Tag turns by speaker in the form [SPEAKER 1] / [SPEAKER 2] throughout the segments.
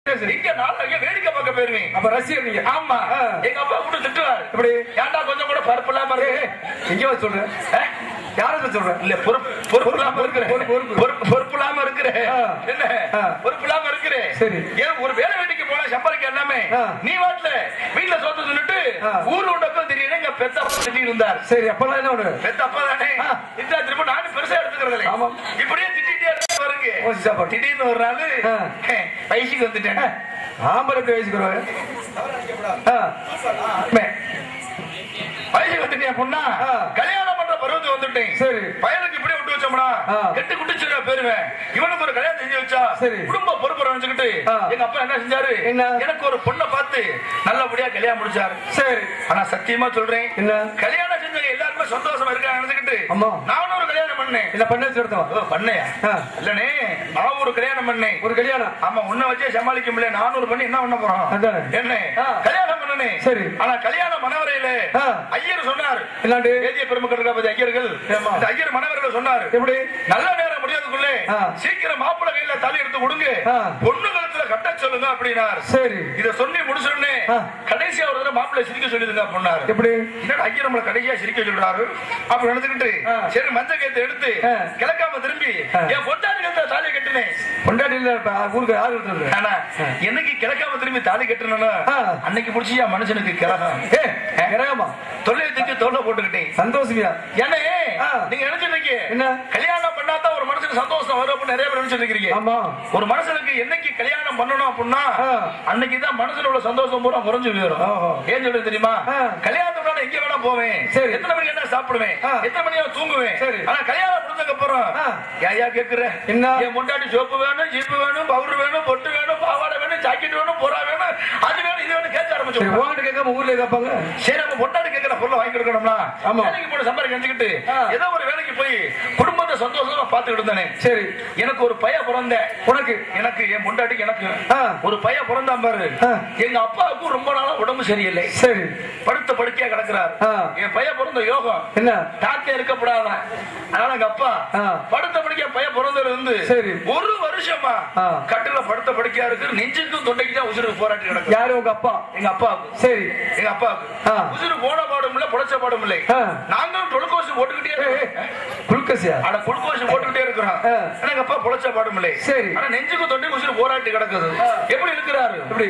[SPEAKER 1] சரி.
[SPEAKER 2] இங்க நாளைக்கு வேடிக்கை பார்க்க போயிருவேன்
[SPEAKER 1] அப்ப ரசிகர் நீங்க
[SPEAKER 2] ஆமா
[SPEAKER 1] ஆ.
[SPEAKER 2] எங்க அப்பா கூட திட்டுவார்
[SPEAKER 1] எப்படி?
[SPEAKER 2] ஏன்டா கொஞ்சம் கூட பருப்பு இல்லாம
[SPEAKER 1] ஏய்,
[SPEAKER 2] இருக்கு
[SPEAKER 1] ஏய், எங்க வச்சு சொல்றேன்
[SPEAKER 2] ஆ?
[SPEAKER 1] யார வச்சு சொல்றேன்
[SPEAKER 2] இல்ல பொறுப்பு பொறுப்பு இல்லாம இருக்கிற
[SPEAKER 1] பொறுப்பு, பொறுப்பு.
[SPEAKER 2] பொறுப்பு பொறுப்பு இல்லாம இருக்கிற
[SPEAKER 1] ஆ.
[SPEAKER 2] என்ன
[SPEAKER 1] ஆ.
[SPEAKER 2] பொறுப்பு இல்லாம இருக்கிற
[SPEAKER 1] சரி.
[SPEAKER 2] ஏன் ஒரு வேலை வேலைக்கு போனா சம்பாதிக்க எல்லாமே
[SPEAKER 1] ஆ.
[SPEAKER 2] நீ வாட்ல வீட்டுல சொத்து சொல்லிட்டு
[SPEAKER 1] ஆ.
[SPEAKER 2] ஊர் உண்டக்கம் தெரியும் எங்க பெத்த அப்பா திட்டி இருந்தார்
[SPEAKER 1] சரி அப்பெல்லாம் என்ன ஒண்ணு
[SPEAKER 2] பெத்த அப்பா தானே
[SPEAKER 1] ஆ.
[SPEAKER 2] இந்த திரும்ப நானும் பெருசா எடுத்துக்கிறது இல்லை
[SPEAKER 1] ஆமாம்.
[SPEAKER 2] இப்படியே திட்டிட்டே இருந்தா பாருங்க
[SPEAKER 1] ஓசி சாப்பாடு.
[SPEAKER 2] திடீர்னு ஒரு நாள்
[SPEAKER 1] ஆ.
[SPEAKER 2] பைசிக்கு வந்துட்டேன்
[SPEAKER 1] ஆம்பளை எப்படி வயசுக்குறவங்க
[SPEAKER 2] வயசுக்கு வந்துட்டேன் பொண்ணா
[SPEAKER 1] ஆ.
[SPEAKER 2] கல்யாணம் பண்ற பருவத்துக்கு வந்துட்டேன்
[SPEAKER 1] சரி.
[SPEAKER 2] பயலுக்கு இப்படியே விட்டு வச்சோம்னா
[SPEAKER 1] ஆ.
[SPEAKER 2] கெட்டு குட்டிச்சுரா பேருவேன் இவனுக்கு ஒரு கல்யாணம் செஞ்சு வச்சா
[SPEAKER 1] சரி.
[SPEAKER 2] குடும்ப பொறுப்பு நினைச்சுக்கிட்டு
[SPEAKER 1] ஆ.
[SPEAKER 2] எங்க அப்பா என்ன செஞ்சாரு
[SPEAKER 1] என்ன?
[SPEAKER 2] எனக்கு ஒரு பொண்ணை பார்த்து நல்லபடியா கல்யாணம் முடிச்சாரு
[SPEAKER 1] சரி
[SPEAKER 2] ஆனா சத்தியமா சொல்றேன்
[SPEAKER 1] என்ன
[SPEAKER 2] கல்யாணம் செஞ்சவங்க எல்லாருமே சந்தோஷமா இருக்காங்க நினைச்சுக்கிட்டு
[SPEAKER 1] ஆமா.
[SPEAKER 2] நானும் ஒரு கல்யாணம் பண்ணேன்
[SPEAKER 1] இல்ல பண்ண சொல்றோம்
[SPEAKER 2] ஓ, பண்ணையா
[SPEAKER 1] ஆ.
[SPEAKER 2] இல்லனே நான் ஒரு கல்யாணம் பண்ணேன்
[SPEAKER 1] ஒரு கல்யாணம்
[SPEAKER 2] ஆமா உன்னை வச்சே சமாளிக்க முடியல நானூறு பண்ணி என்ன பண்ண போறோம்
[SPEAKER 1] அதானே.
[SPEAKER 2] என்ன
[SPEAKER 1] ஆ.
[SPEAKER 2] கல்யாணம் பண்ணனே
[SPEAKER 1] சரி.
[SPEAKER 2] ஆனா கல்யாண மனவரையில
[SPEAKER 1] ஆ.
[SPEAKER 2] ஐயர் சொன்னார்
[SPEAKER 1] இல்லாண்டு
[SPEAKER 2] வேதிய பெருமக்கள் இருக்கா பாத்தியா, ஐயர்கள்
[SPEAKER 1] ஆமா.
[SPEAKER 2] இந்த ஐயர் மனவர்கள் சொன்னார்
[SPEAKER 1] எப்படி
[SPEAKER 2] நல்ல நேரம் முடியாதுக்குள்ளே
[SPEAKER 1] ஆ.
[SPEAKER 2] சீக்கிரம் மாப்பிள்ளை கையில தாலி எடுத்து கொடுங்க
[SPEAKER 1] ஆ.
[SPEAKER 2] பொண்ணு கழுத்துல கட்ட சொல்லுங்க அப்படின்னார்
[SPEAKER 1] சரி
[SPEAKER 2] இத சொல்லி முடிச்சோடனே
[SPEAKER 1] ஆ.
[SPEAKER 2] கடைசியா ஒரு தடவை மாப்பிள்ளை சிரிக்க சொல்லிடுங்க அப்படின்னாரு
[SPEAKER 1] எப்படி
[SPEAKER 2] என்னடா ஐயர் நம்மள கடைசியா சிரிக்க சொல்றாரு அப்ப நினைச்சுக்கிட்டு
[SPEAKER 1] ஆ.
[SPEAKER 2] சரி மஞ்ச கேத்தை எடுத்து
[SPEAKER 1] ஆ.
[SPEAKER 2] கிழக்காம திரும்பி
[SPEAKER 1] ஆ.
[SPEAKER 2] என் பொட்டாடி கழுத்துல தாலியை கட்டினேன்
[SPEAKER 1] பொண்டாட்டி இல்ல இப்ப ஊருக்கு யாரு சொல்றேன்
[SPEAKER 2] ஆனா என்னைக்கு கிழக்காம திரும்பி தாலி கட்டணும்னா
[SPEAKER 1] ஆ.
[SPEAKER 2] அன்னைக்கு முடிச்சியா மனுஷனுக்கு கிரகம்
[SPEAKER 1] ஏ கிரகமா
[SPEAKER 2] தொழிலத்துக்கு தோல்ல போட்டுக்கிட்டேன்
[SPEAKER 1] சந்தோஷமியா
[SPEAKER 2] ஏனே
[SPEAKER 1] ஆ.
[SPEAKER 2] நீங்க நினைச்சிருக்கீங்க
[SPEAKER 1] என்ன?
[SPEAKER 2] கல்யாணம் பண்ணாதான் ஒரு மனுஷனுக்கு சந்தோஷம் வரும் அப்படின்னு நிறைய பேர் நினைச்சிட்டு இருக்கீங்க
[SPEAKER 1] ஆமா
[SPEAKER 2] ஒரு மனுஷனுக்கு என்னைக்கு கல்யாணம் பண்ணணும் அப்படின்னா
[SPEAKER 1] ஆ.
[SPEAKER 2] அன்னைக்கு தான் மனசுல உள்ள சந்தோஷம் பூரா குறைஞ்சு போயிடும்
[SPEAKER 1] ஓஹோ.
[SPEAKER 2] ஏன் சொல்றது தெரியுமா
[SPEAKER 1] ஆ.
[SPEAKER 2] கல்யாணத்துக்கு நான் எங்க வேணா போவேன்
[SPEAKER 1] சரி.
[SPEAKER 2] எத்தனை மணிக்கு என்ன சாப்பிடுவேன்
[SPEAKER 1] ஆ.
[SPEAKER 2] எத்தனை மணியா தூங்குவேன்
[SPEAKER 1] சரி.
[SPEAKER 2] ஆனா கல்யாணம் முடிஞ்சதுக்கு அப்புறம்
[SPEAKER 1] ஆ.
[SPEAKER 2] ஏயா கேக்குற
[SPEAKER 1] என்ன?
[SPEAKER 2] என் முண்டாட்டி சோப்பு வேணும் ஜீப்பு வேணும் பவுடர் வேணும் பொட்டு வேணும் பாவாடை வேணும் ஜாக்கெட் வேணும் புறா வேணும் அது வேணும் இது வேணும் கேட்க
[SPEAKER 1] சரி
[SPEAKER 2] ஆரம்பிச்சு
[SPEAKER 1] உங்ககிட்ட கேட்காம ஊர்ல கேட்பாங்க
[SPEAKER 2] சரி நம்ம பொண்டாட்டி கேட்கிற பொருளை வாங்கி கொடுக்கணும்னா
[SPEAKER 1] ஆமா.
[SPEAKER 2] வேலைக்கு போய் சம்பாதிக்க நினைச்சுக்கிட்டு
[SPEAKER 1] ஆ.
[SPEAKER 2] ஏதோ ஒரு வேலைக்கு போய் குடும்பத்தை சந்தோஷமா பார்த்துக்கிட்டு இருந்தேனே
[SPEAKER 1] சரி
[SPEAKER 2] எனக்கு ஒரு பையன் பிறந்தேன்
[SPEAKER 1] உனக்கு
[SPEAKER 2] எனக்கு என் பொண்டாட்டிக்கு எனக்கு
[SPEAKER 1] ஆ.
[SPEAKER 2] ஒரு பையன் பிறந்தான் பாரு
[SPEAKER 1] ஆ.
[SPEAKER 2] எங்க அப்பாவுக்கும் ரொம்ப நாளா உடம்பு சரியில்லை
[SPEAKER 1] சரி
[SPEAKER 2] படுத்த படுக்கையா கிடக்குறாரு
[SPEAKER 1] ஆ.
[SPEAKER 2] என் பையன் பிறந்த யோகம்
[SPEAKER 1] என்ன
[SPEAKER 2] டாக்டர் இருக்கப்படாதான் அதனால எங்க அப்பா
[SPEAKER 1] ஆ.
[SPEAKER 2] படுத்த படுக்கையா பையன் பிறந்ததுல இருந்து
[SPEAKER 1] சரி.
[SPEAKER 2] ஒரு வருஷமா
[SPEAKER 1] ஆ.
[SPEAKER 2] கட்டுல படுத்த படுக்கையா இருக்கு நெஞ்சுக்கும் தொண்டைக்கு தான் உசுருக்கு போராட்டி கிடக்கு
[SPEAKER 1] யாரு உங்க அப்பா
[SPEAKER 2] எங்க அப்பாவுக்கு
[SPEAKER 1] சரி
[SPEAKER 2] எங்க அப்பாவுக்கு
[SPEAKER 1] ஆ.
[SPEAKER 2] உசுறு போன பாடும் இல்ல புடைச்ச பாடும் இல்லை
[SPEAKER 1] ஆ.
[SPEAKER 2] நாங்களும் தொழுக்கோசு போட்டுக்கிட்டே
[SPEAKER 1] ஏய், ஏய்,
[SPEAKER 2] இருக்கோம்
[SPEAKER 1] குளுக்கோசியா
[SPEAKER 2] ஆனா குளுக்கோஸ் போட்டுக்கிட்டே இருக்கிறோம்
[SPEAKER 1] ஆ.
[SPEAKER 2] ஆனா எங்க அப்பா புழைச்ச பாடும் இல்லை
[SPEAKER 1] சரி.
[SPEAKER 2] ஆனா நெஞ்சுக்கு தொண்டைக்கு உசுறு போராட்டி கிடக்குது எப்படி இருக்கிறாரு
[SPEAKER 1] எப்படி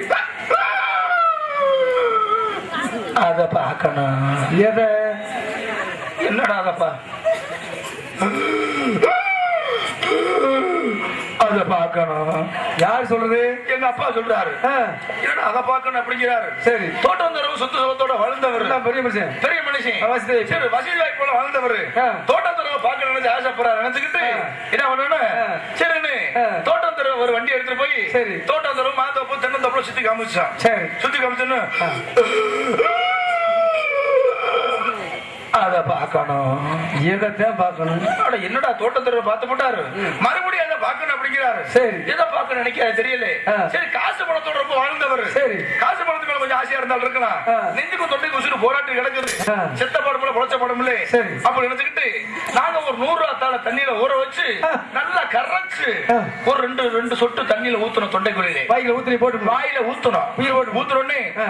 [SPEAKER 2] அத பாக்கணும்
[SPEAKER 1] எதை
[SPEAKER 2] என்னடா அதப்பா அத பாக்கணும்
[SPEAKER 1] யார் சொல்றது
[SPEAKER 2] எங்க அப்பா சொல்றாரு
[SPEAKER 1] ஆ,
[SPEAKER 2] என்னடா அத பாக்கணும் அப்படிங்கிறாரு
[SPEAKER 1] சரி
[SPEAKER 2] தோட்டம் தரவு சொத்து சுகத்தோட வளர்ந்தவர்
[SPEAKER 1] எல்லாம் பெரிய மனுஷன்
[SPEAKER 2] பெரிய மனுஷன்
[SPEAKER 1] வசதி.
[SPEAKER 2] சரி வசதி வாய்ப்போட வளர்ந்தவர்
[SPEAKER 1] ஆ.
[SPEAKER 2] தோட்டம் தரவை பார்க்க நினைச்சு ஆசைப்படுறாரு நினைச்சுக்கிட்டு
[SPEAKER 1] ஆ.
[SPEAKER 2] என்ன பண்ணணும்
[SPEAKER 1] ஆ.
[SPEAKER 2] சரின்னு
[SPEAKER 1] ஆ.
[SPEAKER 2] தோட்டம் தரவு ஒரு வண்டி எடுத்துட்டு போய்
[SPEAKER 1] சரி.
[SPEAKER 2] தோட்டம் தரவு மாந்தோப்பு தென்னந்தோப்புல சுத்தி காமிச்சான்
[SPEAKER 1] சரி
[SPEAKER 2] சுத்தி காமிச்சோன்னு அத பார்க்கணும்
[SPEAKER 1] எதைத்தான் பார்க்கணும்
[SPEAKER 2] அட, என்னடா தோட்டத்தரவை பார்த்து போட்டாரு மறுபடியும் அதை பார்க்கணும் அப்படிங்கிறாரு
[SPEAKER 1] சரி.
[SPEAKER 2] எதை பார்க்க நினைக்கிறாரு தெரியல
[SPEAKER 1] ஆ.
[SPEAKER 2] சரி காசு பணத்தோட ரொம்ப வாழ்ந்தவர்
[SPEAKER 1] சரி.
[SPEAKER 2] காசு பணத்து மேல கொஞ்சம் ஆசையா இருந்தாலும் இருக்கலாம்
[SPEAKER 1] ஆ.
[SPEAKER 2] நெஞ்சுக்கும் தொண்டைக்கு உசுறு போராட்டி கிடக்குது
[SPEAKER 1] ஆ.
[SPEAKER 2] செத்த பாடுமில்ல புழைச்ச பாடுமில்ல
[SPEAKER 1] சரி.
[SPEAKER 2] அப்ப நினைச்சுக்கிட்டு நாங்க ஒரு நூறு ரூபா தாள தண்ணியில ஊற வச்சு
[SPEAKER 1] ஆ.
[SPEAKER 2] நல்லா கரைச்சு
[SPEAKER 1] ஆ.
[SPEAKER 2] ஒரு ரெண்டு ரெண்டு சொட்டு தண்ணியில ஊத்தணும் தொண்டைக்குள்ளிலே
[SPEAKER 1] பைக்கில் ஊத்தி போட்டு
[SPEAKER 2] வாயில ஊத்தணும்
[SPEAKER 1] உயிர் போட்டு
[SPEAKER 2] ஊத்துறோன்னே
[SPEAKER 1] ஆ,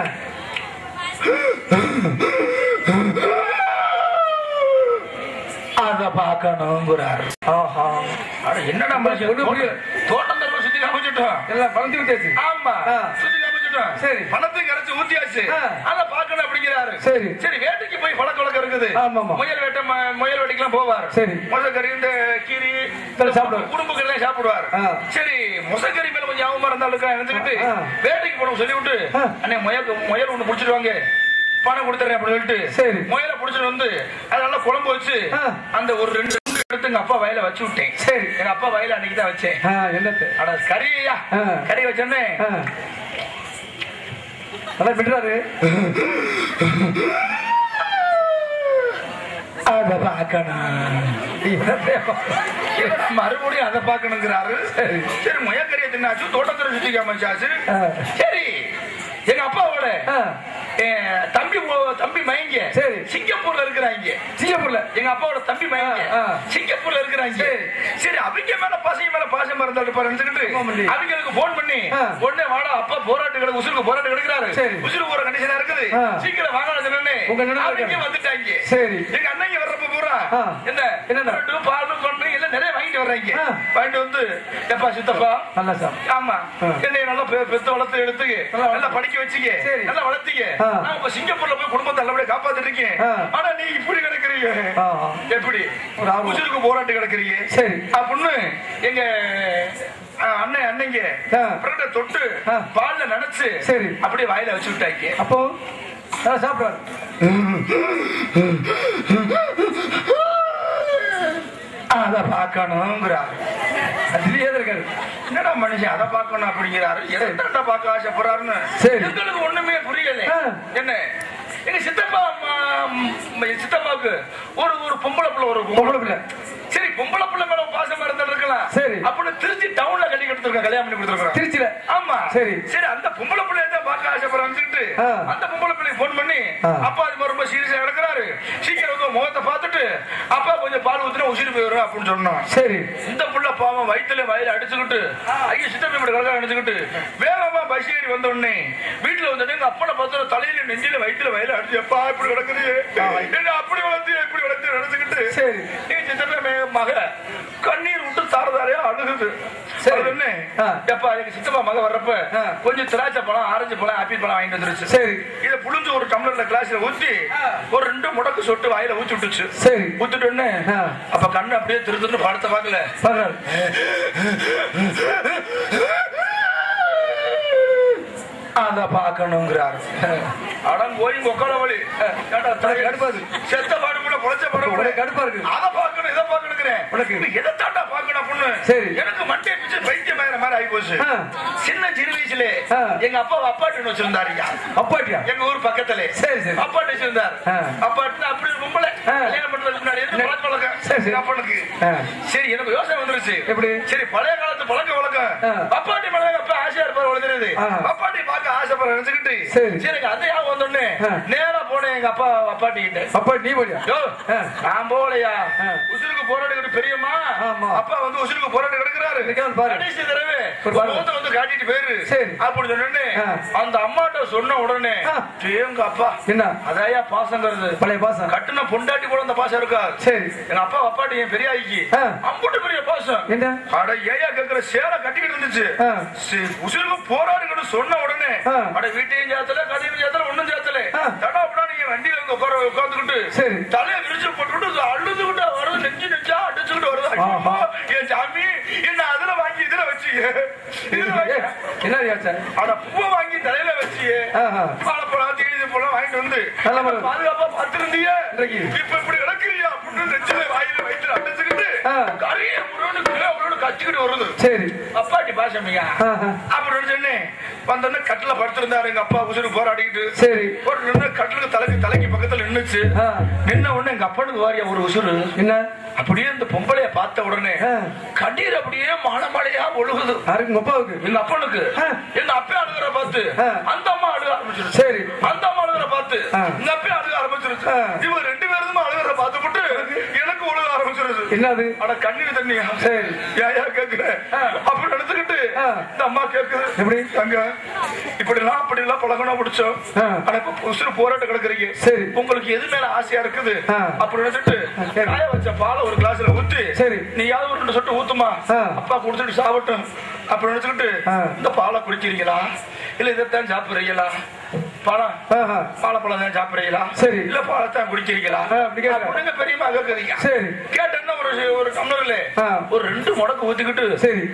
[SPEAKER 2] அத பார்க்கணுங்கிறாரு
[SPEAKER 1] ஆஹா
[SPEAKER 2] அட என்னடா மனுஷன்
[SPEAKER 1] ஒண்ணும் புரியல.
[SPEAKER 2] தோட்டம் தரவை சுத்தி காமிச்சிட்டோம்
[SPEAKER 1] எல்லாம் பழந்து விட்டாச்சு
[SPEAKER 2] ஆமா
[SPEAKER 1] ஆ.
[SPEAKER 2] சுத்தி காமிச்சிட்டோம்
[SPEAKER 1] சரி.
[SPEAKER 2] பணத்தையும் கரைச்சு ஊத்தியாச்சு
[SPEAKER 1] ஆ.
[SPEAKER 2] அத பாக்கணும் அப்படிங்கிறாரு
[SPEAKER 1] சரி.
[SPEAKER 2] சரி வேட்டைக்கு போய் பழக்க வழக்கம் இருக்குது
[SPEAKER 1] ஆமாமா.
[SPEAKER 2] முயல் வேட்டை ம- முயல் வேட்டைக்கெல்லாம் போவார்
[SPEAKER 1] சரி.
[SPEAKER 2] முசக்கறி இந்த கீரி
[SPEAKER 1] இதெல்லாம் சாப்பிடுவார்.
[SPEAKER 2] குடும்ப கறி எல்லாம் சாப்பிடுவார்
[SPEAKER 1] ஆ.
[SPEAKER 2] சரி முசக்கறி மேல கொஞ்சம் ஞாபகமா இருந்தாலும் இருக்கா நினைச்சுக்கிட்டு
[SPEAKER 1] ஆ.
[SPEAKER 2] வேட்டைக்கு போனோம் சொல்லி விட்டு
[SPEAKER 1] ஆ.
[SPEAKER 2] அண்ணே முயல் முயல் ஒண்ணு புடிச்சிட்டு வாங்க பணம் கொடுத்துறேன் அப்படின்னு சொல்லிட்டு
[SPEAKER 1] சரி.
[SPEAKER 2] முயலை புடிச்சிட்டு வந்து அது நல்லா குழம்பு வச்சு
[SPEAKER 1] ஆ.
[SPEAKER 2] அந்த ஒரு ரெண்டு துண்டு எடுத்து எங்க அப்பா வயல வச்சு விட்டேன்
[SPEAKER 1] சரி.
[SPEAKER 2] எங்க அப்பா வயல அன்னைக்கு தான் வச்சேன்
[SPEAKER 1] ஆ, என்னத்தை
[SPEAKER 2] அட கறியா
[SPEAKER 1] ஆ.
[SPEAKER 2] கறி வச்சோன்னே
[SPEAKER 1] ஆ. நல்லா விடுறாரு
[SPEAKER 2] அத பாக்கணும் மறுபடியும் அதை பாக்கணுங்கிறாரு சரி முயக்கறியை தின்னாச்சு தோட்டத்துல சுத்தி காமிச்சாச்சு
[SPEAKER 1] ஆ.
[SPEAKER 2] சரி எங்க அப்பாவோட
[SPEAKER 1] ஆ,
[SPEAKER 2] என் தம்பி மு- தம்பி மயங்க
[SPEAKER 1] சரி.
[SPEAKER 2] சிங்கப்பூர்ல இருக்கிறாங்க
[SPEAKER 1] சிங்கப்பூர்ல
[SPEAKER 2] எங்க அப்பாவோட தம்பி மயங்க
[SPEAKER 1] ஆ, ஆ.
[SPEAKER 2] சிங்கப்பூர்ல இருக்கிறாங்க
[SPEAKER 1] சரி.
[SPEAKER 2] சரி அவங்க மேல பசங்க மேல பாசம் இருந்தாட்டு பாருன்னு
[SPEAKER 1] ஆமா, மல்லி.
[SPEAKER 2] அவங்களுக்கு போன் பண்ணி
[SPEAKER 1] ஆ.
[SPEAKER 2] உடனே வாடா அப்பா போராட்டு கிடக்கு உசுருக்கு போராட்டு கிடக்குறாரு
[SPEAKER 1] சரி.
[SPEAKER 2] உசுரு போற கண்டிஷனா இருக்குது
[SPEAKER 1] ஆ.
[SPEAKER 2] சீக்கிரம் வாங்க சொன்னே
[SPEAKER 1] உங்க நினைவு
[SPEAKER 2] அவங்க
[SPEAKER 1] இருக்காங்க.
[SPEAKER 2] வந்துட்டாங்க
[SPEAKER 1] சரி.
[SPEAKER 2] எங்க அண்ணங்க வர்றப்ப பூரா
[SPEAKER 1] ஆ.
[SPEAKER 2] என்ன
[SPEAKER 1] என்னடா?
[SPEAKER 2] ரெண்டு பால் பண்ணு எல்லாம் நிறைய வாங்கிட்டு வர்றாங்க
[SPEAKER 1] ஆ.
[SPEAKER 2] வாங்கிட்டு வந்து எப்பா சித்தப்பா
[SPEAKER 1] நல்லா சார்
[SPEAKER 2] ஆமா
[SPEAKER 1] ஆ.
[SPEAKER 2] என்னைய நல்லா பெ- பெத்து வளர்த்து எடுத்துக்க
[SPEAKER 1] நல்லா
[SPEAKER 2] நல்லா படிக்க வச்சுக்க
[SPEAKER 1] சரி.
[SPEAKER 2] நல்லா வளர்த்திக்க
[SPEAKER 1] ஆ.
[SPEAKER 2] நான் இப்ப சிங்கப்பூர்ல போய் குடும்பத்தை நல்லபடியா காப்பாத்திட்டு இருக்கேன்
[SPEAKER 1] ஆ.
[SPEAKER 2] ஆனா நீ இப்படி கிடக்குறீங்க
[SPEAKER 1] ஆ, ஆ.
[SPEAKER 2] எப்படி
[SPEAKER 1] ஒரு ஆர்வம்.
[SPEAKER 2] உசுருக்கு போராட்டு கிடக்குறீங்க
[SPEAKER 1] சரி.
[SPEAKER 2] அப்படின்னு எங்க ஆ, அண்ணன் அண்ணங்க
[SPEAKER 1] ஆ.
[SPEAKER 2] பிரெட்டை தொட்டு
[SPEAKER 1] ஆ.
[SPEAKER 2] பால்ல நினைச்சு
[SPEAKER 1] சரி.
[SPEAKER 2] அப்படியே வாயில வச்சு விட்டாங்க
[SPEAKER 1] அப்போ ஆ, சாப்பிடுவாரு
[SPEAKER 2] அத பாக்கணுங்கிறாரு
[SPEAKER 1] அதுலயே தான் இருக்காரு
[SPEAKER 2] என்னடா மனுஷன் அதை பார்க்கணும் அப்படிங்கிறாரு எதை பார்க்க ஆசைப்படுறாருன்னு
[SPEAKER 1] சரி.
[SPEAKER 2] எங்களுக்கு ஒண்ணுமே புரியல
[SPEAKER 1] ஆ.
[SPEAKER 2] என்ன எங்க சித்தப்பா அம்மா, ம், எங்க சித்தப்பாவுக்கு ஒரு ஒரு பொம்பளை பிள்ளை ஒரு
[SPEAKER 1] பொம்பளை பிள்ளை.
[SPEAKER 2] சரி பொம்பளை பிள்ளை மேல பாசமா இருந்துட்டு இருக்கலாம்
[SPEAKER 1] சரி.
[SPEAKER 2] அப்படின்னு திருச்சி டவுன்ல கட்டி கொடுத்துருக்கோம் கல்யாணம் பண்ணி கொடுத்துருக்கோம்
[SPEAKER 1] திருச்சியில
[SPEAKER 2] ஆமா
[SPEAKER 1] சரி.
[SPEAKER 2] சரி அந்த பொம்பளை பிள்ளைய தான் பார்க்க ஆசைப்படுறான்னு
[SPEAKER 1] ஆ.
[SPEAKER 2] அந்த பொம்பளை பிள்ளை போன் பண்ணி
[SPEAKER 1] ஆ.
[SPEAKER 2] அப்பா இது மாதிரி ரொம்ப சீரியஸா கிடக்குறாரு சீக்கிரம் வந்து முகத்தை பார்த்துட்டு அப்பா கொஞ்சம் பால் ஊத்துனா உசிறு போயிடும் அப்படின்னு சொன்னோம்
[SPEAKER 1] சரி
[SPEAKER 2] இந்த புள்ள பாவம் வயித்துல வயிறு அடிச்சுக்கிட்டு ஐயோ சித்தப்பி இப்படி கலக்க அடிச்சுக்கிட்டு வேகமா பஸ் ஏறி வந்த உடனே வீட்டுல வந்துட்டு எங்க அப்பனை பார்த்து தலையில நெஞ்சில வயித்துல வயிறு அடிச்சு எப்பா இப்படி கிடக்குது என்ன அப்படி வளர்த்து இப்படி வளர்த்து நினைச்சுக்கிட்டு
[SPEAKER 1] சரி.
[SPEAKER 2] எங்க சித்தப்பா மே- மக கண்ணீர் விட்டு தாரதாரையா அழுகுது
[SPEAKER 1] சரி.
[SPEAKER 2] அது என்ன
[SPEAKER 1] ஆ.
[SPEAKER 2] எப்பா எங்க சித்தப்பா மக வர்றப்ப
[SPEAKER 1] ஆ.
[SPEAKER 2] கொஞ்சம் திராட்சை பழம் ஆரஞ்சு பழம் ஆப்பிள் பழம் வாங்கிட்டு வந்துருச்சு
[SPEAKER 1] சரி
[SPEAKER 2] இத புளிஞ்சு ஒரு டம்ளர்ல கிளாஸ்ல ஊத்தி ஒரு ரெண்டு முடக்கு சொட்டு வாயில ஊத்தி விட்டுச்சு
[SPEAKER 1] சரி
[SPEAKER 2] ஊத்திட்டு உடனே
[SPEAKER 1] ஆ.
[SPEAKER 2] அப்ப கண்ணு அப்படியே திரு திருன்னு படத்தை பார்க்கல
[SPEAKER 1] பாக்குறாரு
[SPEAKER 2] அத பாக்கணுங்கிறாரு அடம் போய் கொக்கல வழி
[SPEAKER 1] கடுப்பாது.
[SPEAKER 2] செத்த பாடுமுல பொழைச்ச பாடுமுல
[SPEAKER 1] ஒரே கடுப்பா இருக்கு.
[SPEAKER 2] அத பாக்கணும் இத பாக்கணுங்கிறேன்
[SPEAKER 1] உனக்கு?
[SPEAKER 2] இப்ப எதை தாண்டா பாக்கணும் அப்படின்னு
[SPEAKER 1] சரி.
[SPEAKER 2] எனக்கு மண்டே பிச்சு பைத்தியம் ஆகிற மாதிரி ஆகி போச்சு
[SPEAKER 1] ஆ.
[SPEAKER 2] சின்ன சிறு வயசுல
[SPEAKER 1] ஆ.
[SPEAKER 2] எங்க அப்பா அப்பாட்டுன்னு வச்சிருந்தாருயா
[SPEAKER 1] அப்பாட்டியா
[SPEAKER 2] எங்க ஊர் பக்கத்துல
[SPEAKER 1] சரி, சரி.
[SPEAKER 2] அப்பாட்டு வச்சிருந்தார்
[SPEAKER 1] ஆ.
[SPEAKER 2] அப்பாட்டுன்னு அப்படி பொம்பளை
[SPEAKER 1] ஆ.
[SPEAKER 2] கல்யாணம் பண்றதுக்கு முன்னாடி இருந்து பழக்க வழக்கம்
[SPEAKER 1] சரி, சரி.
[SPEAKER 2] எங்க அப்பனுக்கு
[SPEAKER 1] ஆ.
[SPEAKER 2] சரி எனக்கு யோசனை வந்துருச்சு
[SPEAKER 1] எப்படி?
[SPEAKER 2] சரி பழைய காலத்து பழக்க வழக்கம்
[SPEAKER 1] ஆ.
[SPEAKER 2] அப்பாட்டி மேல அப்பா ஆசையா இருப்பார் வளர்ந்துருது
[SPEAKER 1] ஆ.
[SPEAKER 2] அப்பாட்டி பார்க்க ஆசைப்படுற நினைச்சுக்கிட்டு
[SPEAKER 1] சரி.
[SPEAKER 2] சரி எனக்கு அந்த ஞாபகம் வந்தோடனே
[SPEAKER 1] ஆ.
[SPEAKER 2] நேரா போனேன் எங்க அப்பா அப்பாட்டி கிட்ட
[SPEAKER 1] அப்பா நீ போலியா
[SPEAKER 2] யோ,
[SPEAKER 1] ஆ.
[SPEAKER 2] நான் போகலையா
[SPEAKER 1] ஆ.
[SPEAKER 2] உசுருக்கு போராட்டு பெரியம்மா
[SPEAKER 1] ஆமா.
[SPEAKER 2] அப்பா வந்து உசுருக்கு போராட்டு கிடக்குறாரு
[SPEAKER 1] நிக்காம பாரு.
[SPEAKER 2] கடைசி தடவை
[SPEAKER 1] ஒரு பாரு.
[SPEAKER 2] முகத்தை வந்து காட்டிட்டு போயிரு
[SPEAKER 1] சரி.
[SPEAKER 2] அப்படி சொன்னே
[SPEAKER 1] ஆ.
[SPEAKER 2] அந்த அம்மாட்ட சொன்ன உடனே
[SPEAKER 1] ஆ.
[SPEAKER 2] எங்க அப்பா
[SPEAKER 1] என்ன
[SPEAKER 2] அதாயா பாசங்கிறது
[SPEAKER 1] பழைய பாசம்
[SPEAKER 2] கட்டுன பொண்டாட்டி கூட அந்த பாசம் இருக்கா
[SPEAKER 1] சரி
[SPEAKER 2] எங்க அப்பா அப்பாட்டி என் பெரிய ஆயிக்கு
[SPEAKER 1] ஆ.
[SPEAKER 2] அம்புட்டு பெரிய பாசம்
[SPEAKER 1] என்ன
[SPEAKER 2] அட ஏயா கேக்குற சேலை கட்டிக்கிட்டு இருந்துச்சு
[SPEAKER 1] ஆ.
[SPEAKER 2] சரி, உசுருக்கு போராடுங்கன்னு சொன்ன உடனே
[SPEAKER 1] ஆ.
[SPEAKER 2] அட வீட்டையும் சேர்த்தல கடையும் சேர்த்தல ஒண்ணும் சேர்த்தல
[SPEAKER 1] ஆ.
[SPEAKER 2] தடா அப்படின்னா நீங்க வண்டியில வந்து உட்கார உட்காந்துக்கிட்டு
[SPEAKER 1] சரி.
[SPEAKER 2] தலையை விரிச்சு போட்டுக்கிட்டு அழுதுகிட்டு வருது நெஞ்சு நெஞ்சா அடிச்சுக்கிட்டு வருது ஐயோ,
[SPEAKER 1] ஆஹா.
[SPEAKER 2] என் சாமி என்ன அதுல வாங்கி இதுல வச்சு இதுல வாங்கி
[SPEAKER 1] என்ன ரியாச்சா
[SPEAKER 2] அட பூவை வாங்கி தலையில வச்சு
[SPEAKER 1] ஆஹா.
[SPEAKER 2] வாழைப்பழம் தீனி பழம் வாங்கிட்டு வந்து
[SPEAKER 1] நல்ல மரம்.
[SPEAKER 2] பாதுகாப்பா பார்த்திருந்தீங்க
[SPEAKER 1] இன்றைக்கு.
[SPEAKER 2] இப்ப இப்படி கிடக்குறியா அப்படின்னு நெஞ்சில வாயில வயிற்றுல அடிச்சுக்கிட்டு
[SPEAKER 1] ஆ.
[SPEAKER 2] கரைய முருகனு கிலோ முருகனு கச்சிக்கிட்டு வருது
[SPEAKER 1] சரி
[SPEAKER 2] அப்பாட்டி பாசமையா
[SPEAKER 1] ஆஹா.
[SPEAKER 2] அப்புறம் சொன்னேன் வந்தோடனே கட்டில படுத்திருந்தாரு எங்க அப்பா உசுறு போராடிக்கிட்டு
[SPEAKER 1] சரி
[SPEAKER 2] ஒரு நின்று கட்டிலுக்கு தலைக்கு தலைக்கு பக்கத்துல நின்னுச்சு
[SPEAKER 1] ஆ.
[SPEAKER 2] நின்ன உடனே எங்க அப்பனுக்கு வாரியா ஒரு உசுறு
[SPEAKER 1] என்ன
[SPEAKER 2] அப்படியே இந்த பொம்பளைய பார்த்த உடனே
[SPEAKER 1] ஆ.
[SPEAKER 2] கண்ணீர் அப்படியே மானமழையா ஒழுகுது
[SPEAKER 1] யாருக்கு உங்க அப்பாவுக்கு
[SPEAKER 2] எங்க அப்பனுக்கு
[SPEAKER 1] ஆ.
[SPEAKER 2] எங்க அப்பா அழுகிற பார்த்து
[SPEAKER 1] ஆ.
[SPEAKER 2] அந்த அம்மா அழுக ஆரம்பிச்சிருச்சு
[SPEAKER 1] சரி.
[SPEAKER 2] அந்த அம்மா அழுகிற பார்த்து
[SPEAKER 1] ஆ.
[SPEAKER 2] எங்க அப்பா அழுக ஆரம்பிச்சிருச்சு
[SPEAKER 1] ஆ.
[SPEAKER 2] இவங்க ரெண்டு பேரும் அழுகிற பார்த்து விட்டு எனக்கு ஒழுக ஆரம்பிச்சிருச்சு
[SPEAKER 1] என்னது
[SPEAKER 2] அட கண்ணீர் தண்ணியா
[SPEAKER 1] சரி.
[SPEAKER 2] ஏயா கேக்குற
[SPEAKER 1] ஆ.
[SPEAKER 2] அப்படி எடுத்துக்கிட்டு
[SPEAKER 1] ஆ.
[SPEAKER 2] இந்த அம்மா கேக்குது
[SPEAKER 1] எப்படி?
[SPEAKER 2] அங்க இப்படி எல்லாம் அப்படி எல்லாம் பழகணும் பிடிச்சோம்
[SPEAKER 1] ஆ.
[SPEAKER 2] ஆனா இப்ப உசுறு போராட்டம் கிடக்குறீங்க
[SPEAKER 1] சரி.
[SPEAKER 2] உங்களுக்கு எது மேல ஆசையா இருக்குது
[SPEAKER 1] ஆ.
[SPEAKER 2] அப்படி எடுத்துட்டு
[SPEAKER 1] ஆ, சரி.
[SPEAKER 2] காய வச்ச பாலை ஒரு கிளாஸ்ல ஊத்தி
[SPEAKER 1] சரி.
[SPEAKER 2] நீ யாவது ஒரு ரெண்டு சொட்டு ஊத்துமா
[SPEAKER 1] ஆ.
[SPEAKER 2] அப்பா குடிச்சிட்டு சாப்பிட்டும் அப்படி எடுத்துக்கிட்டு
[SPEAKER 1] ஆ.
[SPEAKER 2] இந்த பாலை குடிக்கிறீங்களா இல்ல இதைத்தான் சாப்பிடுறீங்களா பழம்
[SPEAKER 1] ஆஹா.
[SPEAKER 2] வாழைப்பழம் தான் சாப்பிடுறீங்களா
[SPEAKER 1] சரி.
[SPEAKER 2] இல்ல பழத்தான் குடிக்கிறீங்களா
[SPEAKER 1] ஆ, அப்படி கேட்கல.
[SPEAKER 2] அப்படிங்க பெரியமா கேக்குறீங்க
[SPEAKER 1] சரி.
[SPEAKER 2] கேட்டேன்னா ஒரு ஒரு டம்ளர்ல
[SPEAKER 1] ஆ.
[SPEAKER 2] ஒரு ரெண்டு முடக்கு ஊத்திக்கிட்டு
[SPEAKER 1] சரி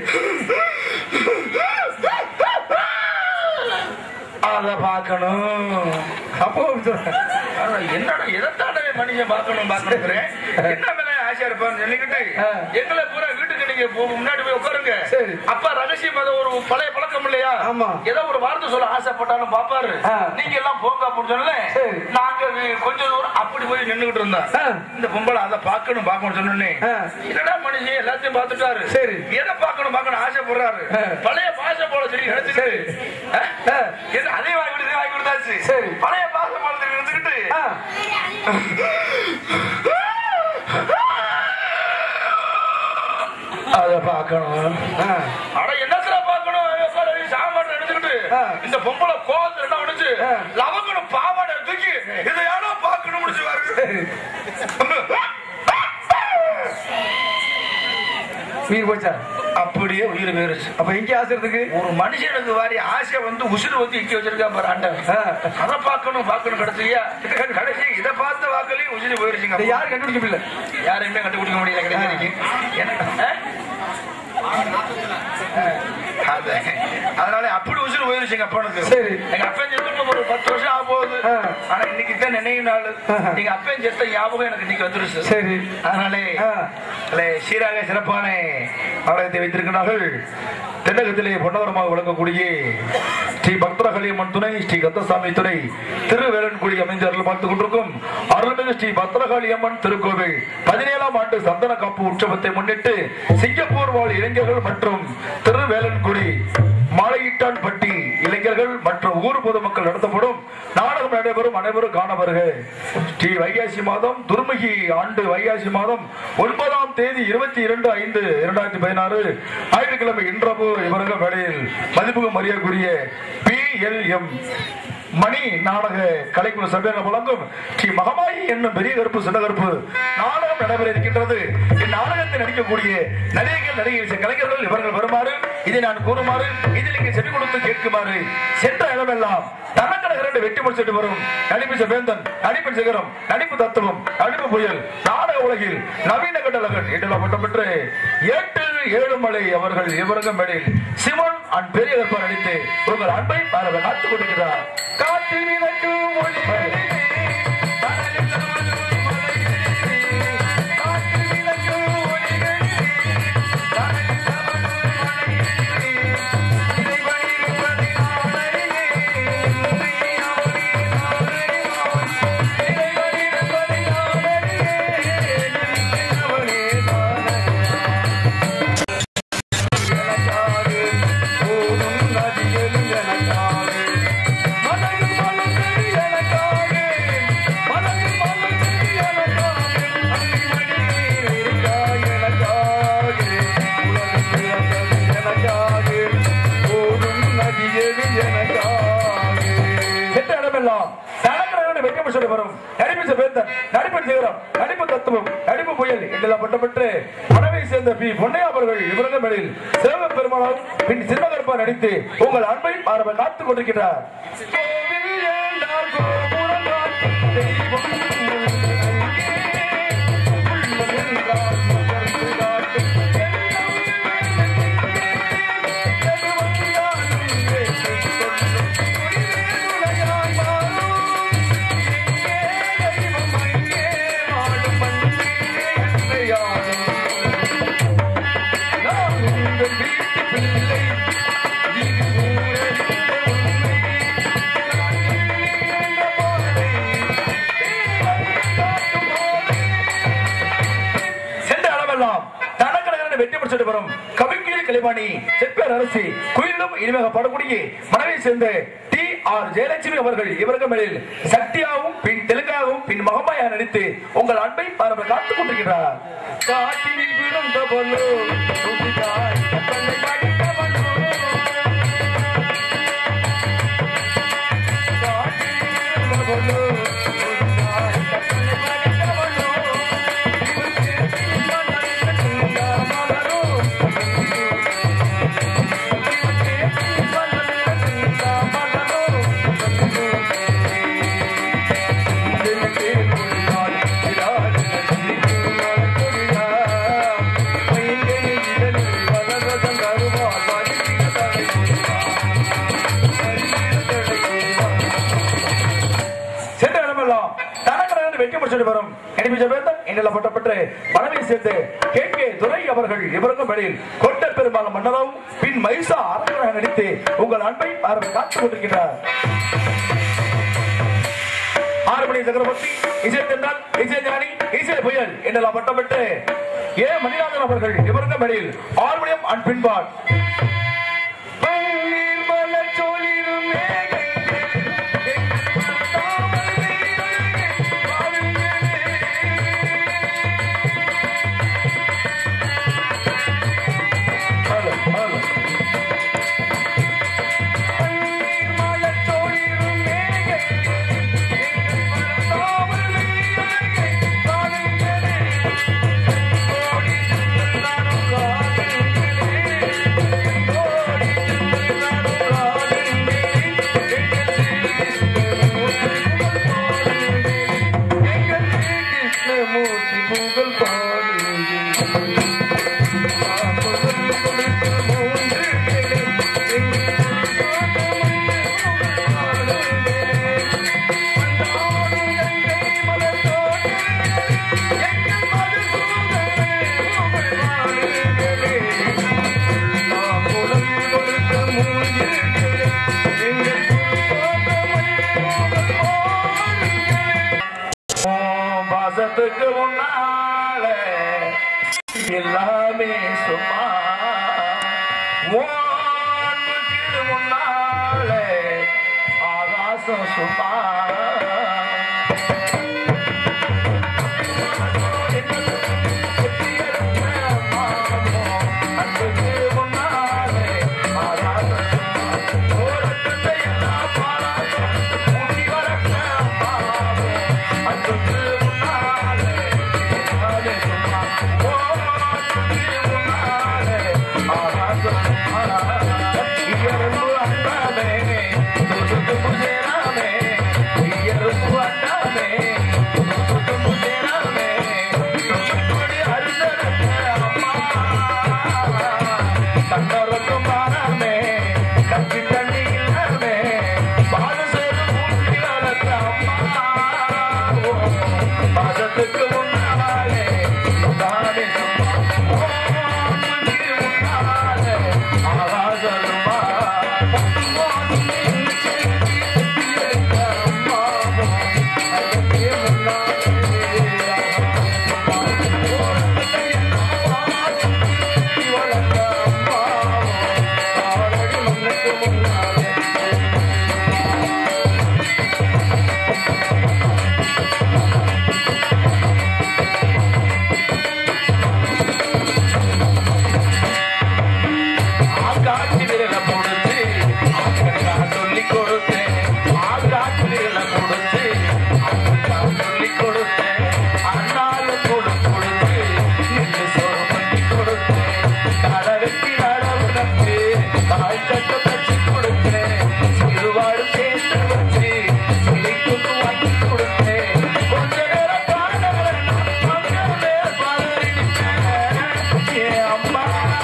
[SPEAKER 2] அத பாக்கணும்
[SPEAKER 1] அப்போ சொல்றேன்
[SPEAKER 2] ஆனா என்னடா எதைத்தாண்டவே மனுஷன் பார்க்கணும் பார்க்கணுங்கிறேன் என்ன மேல ஆசையா இருப்பான்னு சொல்லிக்கிட்டு
[SPEAKER 1] ஆ.
[SPEAKER 2] எங்களை பூரா வீட்டுக்கு நீங்க போ- முன்னாடி போய் உட்காருங்க
[SPEAKER 1] சரி.
[SPEAKER 2] அப்பா ரகசியம் அது ஒரு பழைய பழக்கம் இல்லையா
[SPEAKER 1] ஆமா.
[SPEAKER 2] ஏதோ ஒரு வார்த்தை சொல்ல ஆசைப்பட்டாலும் பாப்பாரு
[SPEAKER 1] ஆ.
[SPEAKER 2] நீங்க எல்லாம் போங்க அப்படின்னு சொல்லல
[SPEAKER 1] சரி.
[SPEAKER 2] நாங்க வி- கொஞ்ச தூரம் அப்படி போய் நின்னுகிட்டு இருந்தோம்
[SPEAKER 1] ஆ.
[SPEAKER 2] இந்த பொம்பளை அதை பார்க்கணும் பார்க்கணும் சொன்னோன்னே
[SPEAKER 1] ஆ.
[SPEAKER 2] என்னடா மனுஷன் எல்லாத்தையும் பார்த்துட்டாரு
[SPEAKER 1] சரி.
[SPEAKER 2] எதை பார்க்கணும் பார்க்கணும் ஆசைப்படுறாரு
[SPEAKER 1] ஆ.
[SPEAKER 2] பழைய பாசை போல சரி நினைச்சுக்கிட்டு
[SPEAKER 1] சரி.
[SPEAKER 2] ஆ?
[SPEAKER 1] ஆ.
[SPEAKER 2] என்ன அதே வாங்கி கொடுத்து வாங்கி கொடுத்தாச்சு
[SPEAKER 1] சரி.
[SPEAKER 2] பழைய பார்க்கணும்
[SPEAKER 1] ஆ.
[SPEAKER 2] அட என்னத்துல பார்க்கணும் உட்காரு, சாமான் எடுத்துக்கிட்டு
[SPEAKER 1] ஆ.
[SPEAKER 2] இந்த பொம்பளை கோவத்துல என்ன பண்ணுச்சு
[SPEAKER 1] ஆ.
[SPEAKER 2] லவங்கணும் பாவாடை தூக்கி இதை யாரோ பார்க்கணும் முடிச்சு பாருங்க
[SPEAKER 1] சரி. உயிர் போச்சா
[SPEAKER 2] அப்படியே உயிர் போயிருச்சு
[SPEAKER 1] அப்ப எங்க ஆசுறதுக்கு
[SPEAKER 2] ஒரு மனுஷனுக்கு வாரி ஆசை வந்து உசுறு வந்து இங்க வச்சிருக்கான் பாரு ஆண்டவன்
[SPEAKER 1] ஆ.
[SPEAKER 2] அதை பார்க்கணும் பார்க்கணும் கடைசியா கடைசி இதை பார்த்த வாக்கலையும் உசுறு போயிருச்சுங்க
[SPEAKER 1] இதை யாரும் கண்டுபிடிக்க முடியல
[SPEAKER 2] யாரையுமே கண்டுபிடிக்க முடியல கிடைக்கிறீங்க அதனால அப்படி உசுறு போயிருச்சு எங்க அப்பனுக்கு
[SPEAKER 1] சரி.
[SPEAKER 2] எங்க அப்பன் செத்து ஒரு பத்து வருஷம் ஆக போகுது
[SPEAKER 1] ஆ.
[SPEAKER 2] ஆனா இன்னைக்கு தான் நினைவு நாள்
[SPEAKER 1] ஆஹா.
[SPEAKER 2] எங்க அப்பன் செத்த ஞாபகம் எனக்கு இன்னைக்கு வந்துருச்சு
[SPEAKER 1] சரி
[SPEAKER 2] அதனாலே
[SPEAKER 1] ஆ.
[SPEAKER 2] அதிலே சீராக சிறப்பான நாடகத்தை வைத்திருக்கிறார்கள் தென்னகத்திலே பொன்னவரமாக விளங்கக்கூடிய ஸ்ரீ பக்தரகலியம்மன் துணை ஸ்ரீ கந்தசாமி துணை திருவேலன்குடி அமைஞ்சர்கள் பார்த்துக் கொண்டிருக்கும் அருள்மிகு ஸ்ரீ பத்ரகாளியம்மன் திருக்கோவில் பதினேழாம் ஆண்டு சந்தன காப்பு உற்சவத்தை முன்னிட்டு சிங்கப்பூர் வாழ் இளைஞர்கள் மற்றும் திருவேலன்குடி மாலையிட்டான் பட்டி இளைஞர்கள் மற்றும் ஊர் பொதுமக்கள் நடத்தப்படும் நாடகம் நடைபெறும் அனைவரும் காண வருக ஸ்ரீ வைகாசி மாதம் துர்முகி ஆண்டு வைகாசி மாதம் ஒன்பதாம் தேதி இருபத்தி இரண்டு ஐந்து இரண்டாயிரத்தி பதினாறு ஞாயிற்றுக்கிழமை இன்றபு இவரக வேளையில் மதிப்புக்கு மரியாதைக்குரிய பி எல் எம் மணி நாடக கலைக்குழு சபையாக வழங்கும் ஸ்ரீ மகமாயி என்னும் பெரிய கருப்பு சின்ன கருப்பு நாடகம் நடைபெற இருக்கின்றது இந்நாடகத்தில் நடிக்கக்கூடிய நடிகைகள் நடிகை கலைஞர்கள் இவர்கள் வருமாறு இதை நான் கூறுமாறு இதில் இங்கே செவி கொடுத்து கேட்குமாறு சென்ற இடமெல்லாம் தனக்கடகரண்டு வெட்டி முடிச்சிட்டு வரும் நடிப்பு வேந்தன் நடிப்பு சிகரம் நடிப்பு தத்துவம் நடிப்பு புயல் நாடக உலகில் நவீன கட்டழகன் என்றெல்லாம் பட்டம் பெற்று எட்டு ஏழுமலை அவர்கள் இவரகம் மேடையில் சிவன் அண்ட் பெரிய கற்பர் நடித்து உங்கள் அன்பை பாரத காத்துக் கொண்டிருக்கிறார் காற்றில் மிதக்கும் ஒளிகளிலே, கடலில் தவழும் மலைகளிலே, காற்றில் மிதக்கும் ஒளிகளிலே, கடலில் தவழும் மலைகளிலே, இறைவனிருப்பதை நான் அறிவேன். உன்னை அவனே நான் அறிவோம். இறைவனிருப்பதை நான் அறிவேன். உன்னை அவனே நான் அறிவேன். எனக்காக ஓடும் நதிகளும் எனக்காக மனதில் மலர்ந்தது எனக்காக மனதில் மலர்ந்தது எனக்காக அன்னிமணியே இருக்காய் எனக்காக உலகம் பிறந்தது எனக்காக ஓடும் நதிகளும் எனக்காக எந்த இடமெல்லாம் தனக்கரகனை வெற்றி சொல்லி வரும் நடிப்பு வேந்தன் நடிப்பு சிகரம் நடிப்பு தத்துவம் நடிப்பு புயல் இதெல்லாம் பட்டப்பட்டு மனைவை சேர்ந்த பி பொன்னையா அவர்கள் இவரங்க மேலில் சிவக பெருமாளால் பின் சின்னகற்பா நடித்து உங்கள் அன்பை அவர் காத்துக் கொண்டிருக்கிறார் கோவில் ஏண்டார் கோபுரம் காத்து தெய்வம் உள்ளம் என்றால் உயர்ந்து காட்டு. எது வந்தாலும் ஏற்றுக் கொள்ளும். உயிரே துணையாய் மாறும். எங்கே தெய்வம் அங்கே வாழும் அன்பே அன்னையாகும். நான் உங்கள் வீட்டு பிள்ளை இது ஊரறிந்த உண்மை. காற்றில் நீண்ட பாதை, தீவன் காட்டும் பாதை. சென்ற அளவெல்லாம் தனக்கடகரனை வெற்றி முடிச்சுட்டு வரும் கவிஞர் கலைவாணி செப்பேர் அரசி குயிலும் இனிமையாக பாடக்கூடிய மனைவி சேர்ந்த டி ஆர் ஜெயலட்சுமி அவர்கள் இவர்கள் மேலில் சக்தியாகவும் பின் தெலுங்காகவும் பின் மகமாயா நடித்து உங்கள் அன்பை அவர் காத்துக் கொண்டிருக்கிறார் காட்டில் விழுந்த பொல்லு துதித்தாய் தன்னை படித்தவனோ. காட்டில் விழுந்த பொல்லு துதித்தாய் தன்னை படித்தவனோ. இவன் கேட்டில் மலர்ந்த சிங்க மலரோ. இவன் கேட்டில் மலர்ந்த சிங்க மலரோ. இதயத்தே கொடியாய் இராது நசிக்கும் கொடியாய். மையிலே இதழில் வளர்வதன் அருவாள் வருகிற தலை சென்ற இடமெல்லாம் தனக்கரகன் வெற்றி முடிச்சு வரும் எனிமிச்ச வேந்தன் என்னில் பட்டப்பட்டு மனைவி சேர்ந்து கேட்கே துரை அவர்கள் இவருக்கும் வெளியில் கொட்ட பெருமாள் மன்னரும் பின் மைசா அரசராக நடித்து உங்கள் அன்பை அவர் காத்துக் கொண்டிருக்கிறார் ஆறுமணி சக்கரவர்த்தி இசை தென்றல் இசை ஞானி இசை புயல் என்னெல்லாம் பட்டப்பட்டு ஏ மணிநாதன் அவர்கள் இவருக்கும் வெளியில் ஆறுமணியம் அண்ட் பின்பாட் பன்னீர் மலர் சோழிரும் மேகங்கள் தாமல் நீரொழுகி வாழுங்களே. ஆகாசம் சும்மா அன்புக்கு முன்னாலே ஆகாசம் சும்மா ஓரத்தை எல்லாம் பாராட்டும் ஊட்டி வளர்த்த அம்மாவே அன்புக்கு முன்னாலே ஆகாசம் சும்மா ஓ அன்புக்கு முன்னாலே ஆகாசம் சும்மா இயல்பு அண்டாமே துருத்து புஜேராமே இயல்பு அண்டாமே துருத்து புஜேராமே கொடி அருந்தரத்த அம்மா கண்ணரக்கும் மாறாமே கட்சி தண்ணி இல்லாமே பாத சேரு மூட்டி வளர்த்த அம்மா பாதத்துக்கு முன்னாலே தானே சும்மா ஓ அன்புக்கு முன்னாலே ஆகாசமா ஆகாட்சி விரல முடிச்சு ஆக்கா சொல்லி கொடுத்தேன் ஆகாட்சி விரல முடிச்சு ஆக்கா சொல்லி கொடுத்தேன் அண்ணாலும் கொடு கொடுத்து நின்று சோறு பண்ணி கொடுத்தேன் கடவுத்தி நடவுனக்கு காய் தட்ட பச்சு கொடுத்தேன் சிறுவாடு சேர்த்து வச்சு சிலை கொண்டு வாங்கி கொடுத்தேன் கொஞ்ச நேரம் பாடவன் மக்களே பலரிட்டேன் என் அம்மா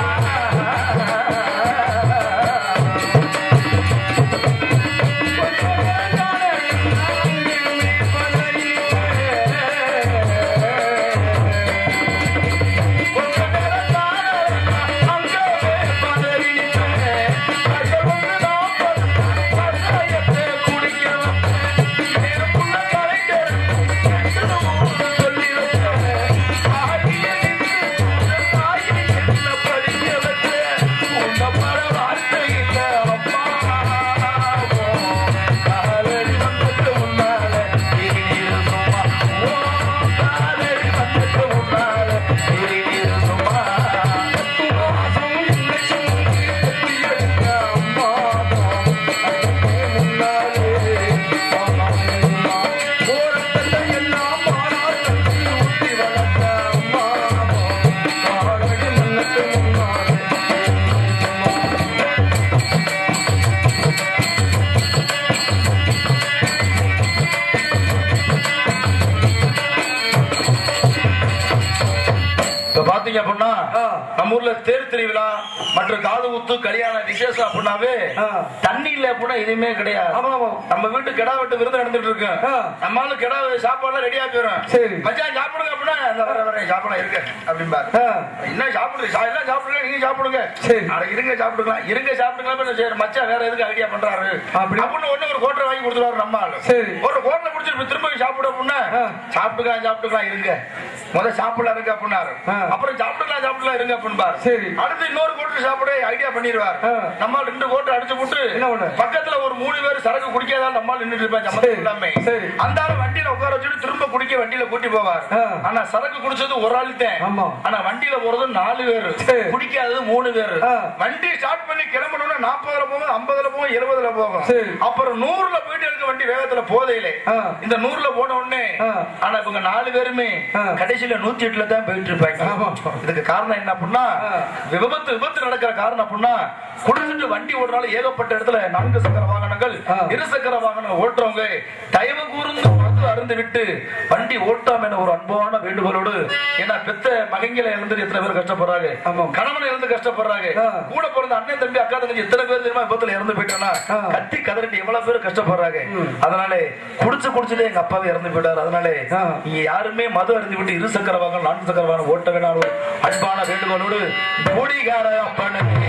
[SPEAKER 2] இப்ப பாத்தீங்க அப்படின்னா
[SPEAKER 1] ஆ.
[SPEAKER 2] நம்ம ஊர்ல தேர் திருவிழா மற்றும் காது ஊத்து கல்யாண விசேஷம் அப்படின்னாவே
[SPEAKER 1] ஆ.
[SPEAKER 2] தண்ணி இல்ல அப்படின்னா எதுவுமே கிடையாது
[SPEAKER 1] ஆமா ஆமா
[SPEAKER 2] நம்ம வீட்டு கிடா வெட்டு விருது நடந்துட்டு இருக்கு
[SPEAKER 1] ஆ.
[SPEAKER 2] நம்மளால கிடா சாப்பாடுலாம் ரெடியா போயிடும்
[SPEAKER 1] சரி.
[SPEAKER 2] மச்சான் சாப்பிடுங்க அப்படின்னா இந்த வர வர சாப்பிட இருக்கு அப்படிம்பாரு
[SPEAKER 1] ஆ.
[SPEAKER 2] என்ன சாப்பிடுங்க சா- எல்லாம் சாப்பிடுங்க நீங்க சாப்பிடுங்க
[SPEAKER 1] சரி.
[SPEAKER 2] அட இருங்க சாப்பிடுக்கலாம் இருங்க சாப்பிடுங்களா சரி மச்சான் வேற எதுக்கு ஐடியா பண்றாரு
[SPEAKER 1] அப்படி?
[SPEAKER 2] அப்படின்னு ஒண்ணு ஒரு கோட்டை வாங்கி கொடுத்துருவாரு நம்ம ஆளு
[SPEAKER 1] சரி.
[SPEAKER 2] ஒரு கோட்டை முடிச்சிட்டு திரும்ப சாப்பிட அப்படின்னா
[SPEAKER 1] ஆ.
[SPEAKER 2] சாப்பிட்டுக்கலாம் சாப்பிட்டுக்கலாம் இருங்க முத சாப்பிடலாம் இருக்கு அப்படின்னாரு
[SPEAKER 1] ஆ.
[SPEAKER 2] அப்புறம் சாப்பிட்டுக்கலாம் சாப்பிடலாம் இருங்க அப்படின்பாரு
[SPEAKER 1] சரி.
[SPEAKER 2] அடுத்து இன்னொரு கோட்டை சாப்பிட ஐடியா பண்ணிடுவார்
[SPEAKER 1] ஆ.
[SPEAKER 2] நம்ம ரெண்டு கோட்டை அடிச்சு போட்டு
[SPEAKER 1] என்ன பண்ண?
[SPEAKER 2] பக்கத்துல ஒரு மூணு பேர் சரக்கு குடிக்காதான் நம்மால் நின்றுட்டு இருப்பேன்
[SPEAKER 1] சரி.
[SPEAKER 2] சம்மந்தம் இல்லாம
[SPEAKER 1] சரி.
[SPEAKER 2] அந்த ஆளு வண்டியில உட்கார வச்சுட்டு திரும்ப குடிக்க வண்டியில கூட்டி போவார்
[SPEAKER 1] ஆ.
[SPEAKER 2] ஆனா சரக்கு குடிச்சது ஒரு ஆள் தான்
[SPEAKER 1] ஆமா.
[SPEAKER 2] ஆனா வண்டியில போறது நாலு பேரு
[SPEAKER 1] சரி.
[SPEAKER 2] குடிக்காதது மூணு பேரு
[SPEAKER 1] ஆ.
[SPEAKER 2] வண்டி ஸ்டார்ட் பண்ணி கிளம்பணும்னா நாற்பதுல போகும் ஐம்பதுல போகும் எழுபதுல போகும்
[SPEAKER 1] சரி.
[SPEAKER 2] அப்புறம் நூறுல போயிட்டு இருக்க வண்டி வேகத்துல போதையிலே
[SPEAKER 1] ஆ.
[SPEAKER 2] இந்த நூறுல போன உடனே
[SPEAKER 1] ஆ.
[SPEAKER 2] ஆனா இவங்க நாலு பேருமே
[SPEAKER 1] ஆ.
[SPEAKER 2] கடைசியில நூத்தி எட்டுல தான் போயிட்டு இருப்பாங்க
[SPEAKER 1] ஆமா.
[SPEAKER 2] இதுக்கு காரணம் என்ன அப்படின்னா
[SPEAKER 1] ஆ.
[SPEAKER 2] விபத்து விபத்து நடக்கிற காரணம் அப்படின்னா குடிச்சிட்டு வண்டி ஓடுறாலும் ஏகப்பட்ட இடத்துல நான்கு சக்கர வாகனங்கள்
[SPEAKER 1] ஆ.
[SPEAKER 2] இரு சக்கர வாகனம் ஓட்டுறவங்க தயவு கூர்ந்து மது அருந்து விட்டு வண்டி ஓட்டாம என ஒரு அன்பான வேண்டுகோளோடு ஏன்னா பெத்த மகங்களை இழந்து எத்தனை பேர் கஷ்டப்படுறாங்க
[SPEAKER 1] ஆமாம்.
[SPEAKER 2] கணவனை இழந்து கஷ்டப்படுறாங்க
[SPEAKER 1] ஆ.
[SPEAKER 2] கூட பிறந்த அண்ணன் தம்பி அக்கா தங்கச்சி எத்தனை பேர் தெரியுமா விபத்துல இறந்து போயிட்டானா
[SPEAKER 1] ஆ.
[SPEAKER 2] கத்தி கதறிட்டு எவ்வளவு பேர் கஷ்டப்படுறாங்க
[SPEAKER 1] ம்.
[SPEAKER 2] அதனால குடிச்சு குடிச்சுட்டு எங்க அப்பாவே இறந்து போயிட்டாரு அதனால
[SPEAKER 1] ஆ.
[SPEAKER 2] நீங்க யாருமே மது அருந்து விட்டு இரு சக்கர வாகனம் நான்கு சக்கர வாகனம் ஓட்ட வேணாம் அன்பான வேண்டுகோளோடு குடிகார அப்பனுக்கு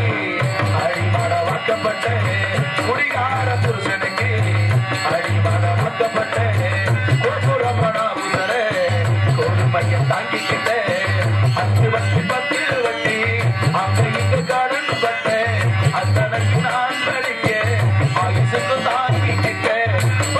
[SPEAKER 2] அடிமட வாக்கப்பட்ட குடிகார புருஷனுக்கு அடிமட வாக்கப்பட்ட கோபுரமண உதரே கோதுமையை தாங்கிக்கிட்ட அஞ்சு வட்டி பத்து வட்டி அங்க இங்க கடன் பட்ட அத்தனைக்கு நான் படிக்க ஆயுசுக்கு தாங்கிக்கிட்ட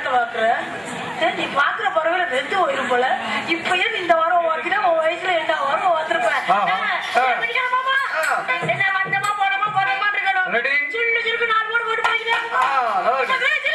[SPEAKER 3] பாக்குற ஏய், நீ பாக்குற பறவையில வெந்து போயிரும் போல இப்பயே நீ இந்த வாரம் வாக்கினா உன் வயசுல என்ன வாரம் வாத்திருப்பேன்
[SPEAKER 1] ஆ, ஆ.
[SPEAKER 3] என்ன வந்தமா போனமா போனமா இருக்கணும்
[SPEAKER 1] Ready?
[SPEAKER 3] சின்ன சிறுக்கு நாலு போடு போட்டு போய்க்கிறேன்
[SPEAKER 1] ஆ, நல்லா இருக்கு.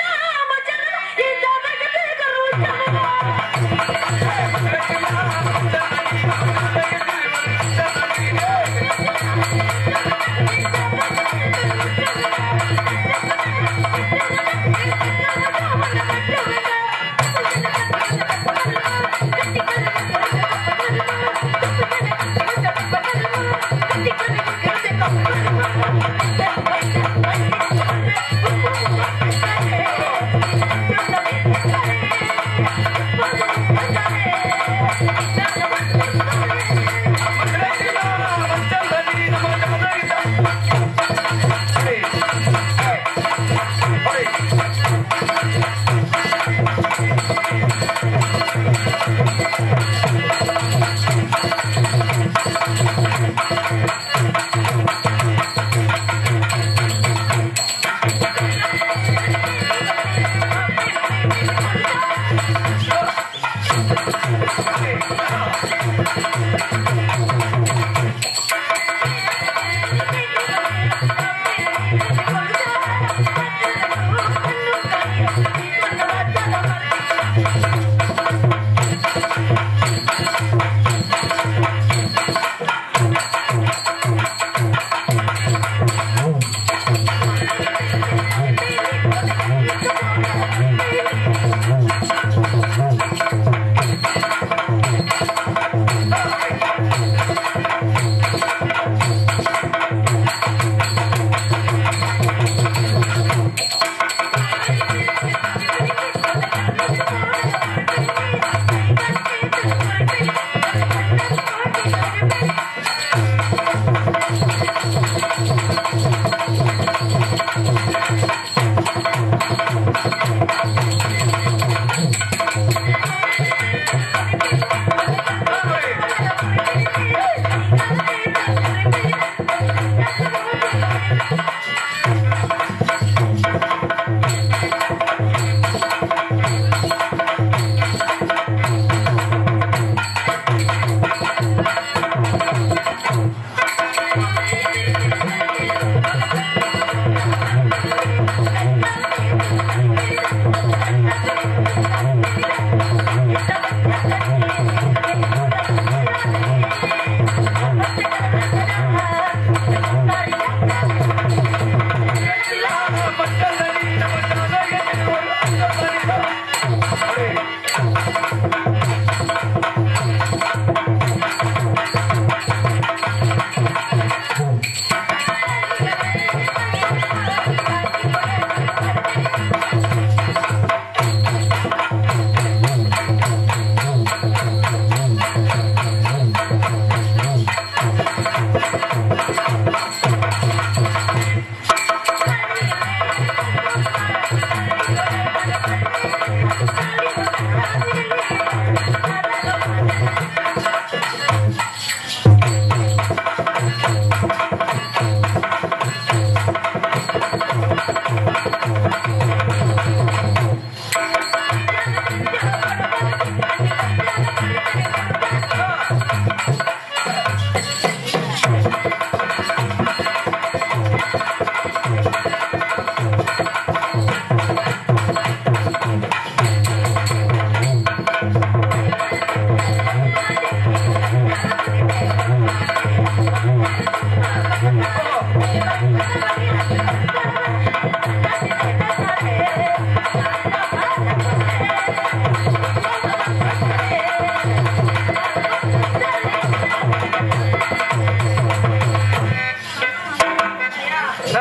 [SPEAKER 1] என்ன?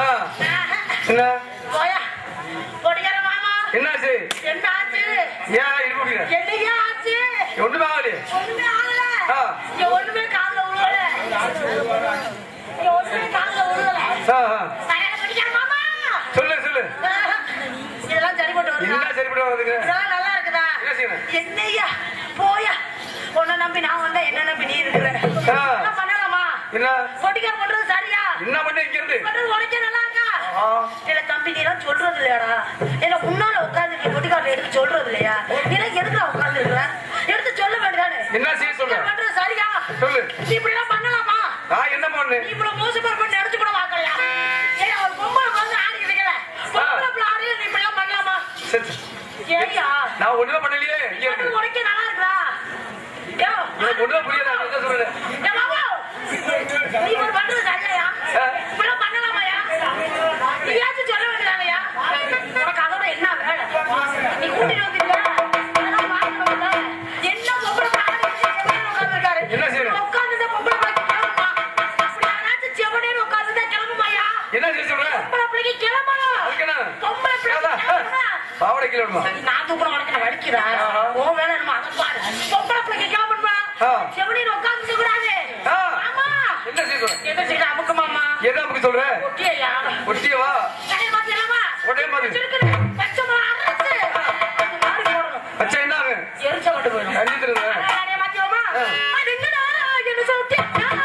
[SPEAKER 1] என்ன
[SPEAKER 3] போயா பொடிக்கிற மாமா
[SPEAKER 1] என்னாச்சு
[SPEAKER 3] என்ன ஆச்சு
[SPEAKER 1] ஏன் இது முடியல
[SPEAKER 3] என்னையா ஆச்சு
[SPEAKER 1] ஒண்ணுமே ஆகலையே
[SPEAKER 3] ஒண்ணுமே ஆகல
[SPEAKER 1] ஆ.
[SPEAKER 3] இங்க ஒண்ணுமே காதுல விழுகல இங்க ஒண்ணுமே காதுல விழுகல
[SPEAKER 1] ஆ, ஆ.
[SPEAKER 3] தயார பொடிக்கிற மாமா
[SPEAKER 1] சொல்லு சொல்லு
[SPEAKER 3] இதெல்லாம் சரிப்பட்டு வருதா
[SPEAKER 1] என்ன சரிப்பட்டு வருதுங்க
[SPEAKER 3] இதெல்லாம் நல்லா இருக்குதா
[SPEAKER 1] என்ன செய்யணும்?
[SPEAKER 3] என்னய்யா போயா உன்னை நம்பி நான் வந்தா என்ன நம்பி நீ இருக்கிற
[SPEAKER 1] ஆ.
[SPEAKER 3] என்ன பண்ணலாமா
[SPEAKER 1] என்ன
[SPEAKER 3] பொடிக்கார பண்றது சரியா
[SPEAKER 1] என்ன பண்ண இங்க இருந்து
[SPEAKER 3] பண்றது உனக்கே நல்லா இருக்கா
[SPEAKER 1] ஆ.
[SPEAKER 3] இல்ல தம்பி நீ எல்லாம் சொல்றது இல்லையாடா இல்ல முன்னால உட்கார்ந்து பொடிக்கார பொம்பளை எடுத்து சொல்றது இல்லையா எனக்கு எதுக்கு உட்கார்ந்து இருக்கிறேன் எடுத்து சொல்ல வேண்டியதானே
[SPEAKER 1] என்ன செய்ய சொல்ற
[SPEAKER 3] நீ பண்றது சரியா
[SPEAKER 1] சொல்லு
[SPEAKER 3] நீ இப்படி எல்லாம் பண்ணலாமா
[SPEAKER 1] நான் என்ன பண்ணு
[SPEAKER 3] நீ இவ்வளவு மோசமா பண்ணி எடுத்து கூட பார்க்கலையா ஏய் ஒரு பொம்பளை வந்து ஆடி இருக்கல பொம்பளை பிள்ளை ஆடி நீ இப்படி எல்லாம் பண்ணலாமா
[SPEAKER 1] சரி, சரி.
[SPEAKER 3] ஏய்யா
[SPEAKER 1] நான் ஒண்ணுமே பண்ணலையே இங்க இருக்கு.
[SPEAKER 3] அது உனக்கே நல்லா இருக்குடா யோ,
[SPEAKER 1] எனக்கு ஒண்ணுமே புரியல நான் என்ன சொல்றேன்
[SPEAKER 3] ஏய் மாமா, நீ இப்படி பண்றது சரியா இப்படி எல்லாம் பண்ணலாமாயா நீயாச்சும் சொல்ல வேண்டியதானயா உனக்கு அதோட என்ன வேலை நீ கூட்டிட்டு வந்திருக்க அதெல்லாம் பார்க்கணும்ல. என்ன பொம்பளை பிள்ளை ஆடி வச்சு செவனேன்னு உட்கார்ந்திருக்காரு.
[SPEAKER 1] என்ன செய்யணும்?
[SPEAKER 3] உட்கார்ந்திருந்த பொம்பளை பிள்ளைக்கு கிளம்புமா? அப்படி யாராச்சும் செவனேன்னு உட்கார்ந்திருந்தா கிளம்புமாயா?
[SPEAKER 1] என்ன செய்ய சொல்ற
[SPEAKER 3] பொம்பளை பிள்ளைக்கு கிளம்பணும்.
[SPEAKER 1] அதுக்கு என்ன?
[SPEAKER 3] பொம்பளை பிள்ளைக்கு
[SPEAKER 1] ஏதா,
[SPEAKER 3] கிளம்பணும்.
[SPEAKER 1] பாவடை கீழே விடுமா
[SPEAKER 3] சரி, நான் தூக்குற உனக்கு நான் வலிக்குதா?
[SPEAKER 1] ஆஹா.
[SPEAKER 3] உன் வேலை என்னமோ அதை பாரு. பொம்பளை பிள்ளைக்கு கிளம்பணுமா?
[SPEAKER 1] ஆ.
[SPEAKER 3] செவனேன்னு உட்கார்ந்திருக்க கூடாது.
[SPEAKER 1] ஆ.
[SPEAKER 3] ஆமா.
[SPEAKER 1] என்ன செய்ய சொல்ற
[SPEAKER 3] எந்திரிச்சுக்கிட்டு அமுக்குமாமா.
[SPEAKER 1] எதை நமக்கு சொல்ற
[SPEAKER 3] ஒட்டியா?
[SPEAKER 1] ஒட்டியவா
[SPEAKER 3] கடையை மாத்திடலாமா?
[SPEAKER 1] உடனே மாதிரி
[SPEAKER 3] வச்சிருக்குது. பச்சை மிளகா அரைச்சு. அது மாதிரி போடணும்.
[SPEAKER 1] பச்சை என்ன ஆகும்
[SPEAKER 3] எரிச்ச மட்டும் போயிடும்.
[SPEAKER 1] கஞ்சித்துருங்க
[SPEAKER 3] கடையை மாத்திடுவோமா?
[SPEAKER 1] ஆ.
[SPEAKER 3] அது என்னடா? என்ன சொல்லிட்டியா?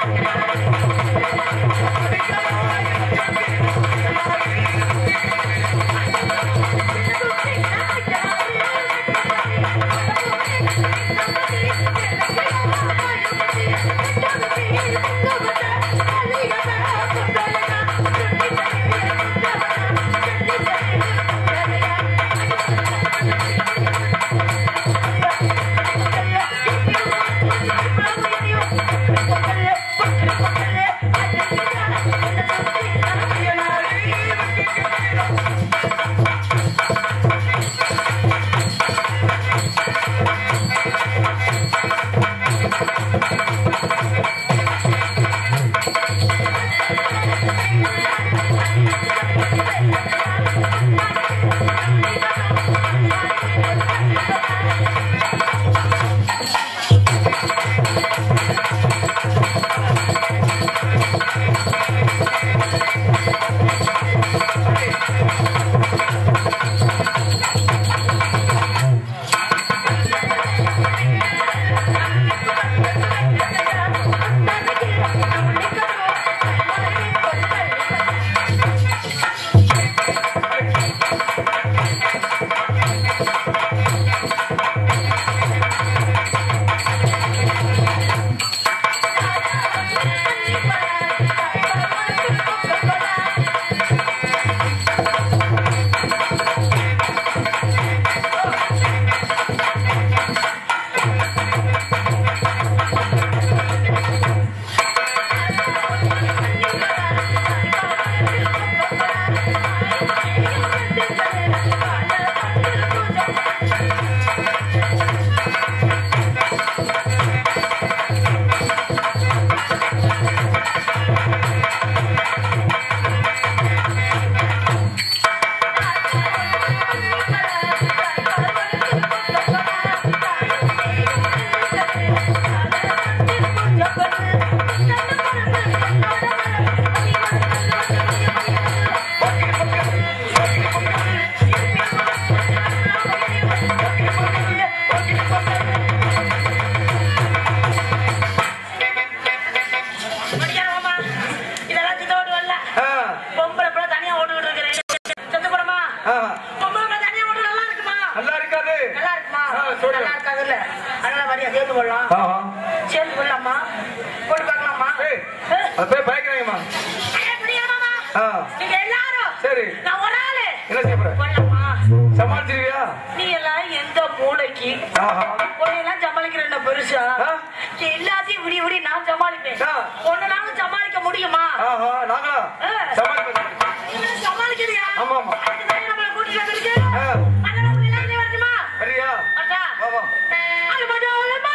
[SPEAKER 3] படிக்காதவம்மா. இதெல்லாம் சித்த ஓட்டு வரல.
[SPEAKER 1] ஆ,
[SPEAKER 3] பொம்பளை பிள்ளை தனியா ஓடிட்டு இருக்கிறேன் செத்து போறமா
[SPEAKER 1] ஆ,
[SPEAKER 3] பொம்பளை பிள்ளை தனியா ஓட்டு நல்லா இருக்குமா
[SPEAKER 1] நல்லா இருக்காது
[SPEAKER 3] நல்லா இருக்குமா
[SPEAKER 1] ஆ, சொல்லு.
[SPEAKER 3] நல்லா இருக்காதுல்ல அதனால வரியா சேர்த்து போடலாம்
[SPEAKER 1] ஆஹா.
[SPEAKER 3] சேர்த்து போடலாமா போட்டு பார்க்கலாமா
[SPEAKER 1] ஏய்,
[SPEAKER 3] ஏ,
[SPEAKER 1] அது போய் பயக்கிறாங்கம்மா
[SPEAKER 3] அடே, பிடிக்காதம்மா.
[SPEAKER 1] ஆ,
[SPEAKER 3] நீங்க எல்லாரும்
[SPEAKER 1] சரி
[SPEAKER 3] நான் ஒரு ஆளு
[SPEAKER 1] என்ன செய்ய போற
[SPEAKER 3] போடலாமா
[SPEAKER 1] சமாளிச்சிருவியா
[SPEAKER 3] நீ எல்லாம் எந்த மூளைக்கு
[SPEAKER 1] ஆஹா.
[SPEAKER 3] உன்னையெல்லாம் சமாளிக்கிற என்ன பெருசா
[SPEAKER 1] ஆ?
[SPEAKER 3] எல்லாத்தையும் விடி விடி நான் சமாளிப்பேன்
[SPEAKER 1] ஆ.
[SPEAKER 3] உன்னால சமாளிக்க முடியுமா
[SPEAKER 1] ஆஹா நாங்களா
[SPEAKER 3] ஆ.
[SPEAKER 1] சமாளிப்போம்
[SPEAKER 3] நீ சமாளிக்கிறியா
[SPEAKER 1] ஆமா, ஆமா.
[SPEAKER 3] அதுதான் நம்மளை கூட்டிட்டு வந்திருக்கு
[SPEAKER 1] ஆ.
[SPEAKER 3] அதனால உங்க எல்லாத்தையும் வரட்டுமா
[SPEAKER 1] வரியா
[SPEAKER 3] வரட்டா?
[SPEAKER 1] வா வா
[SPEAKER 3] அது மட்டும் இல்லம்மா.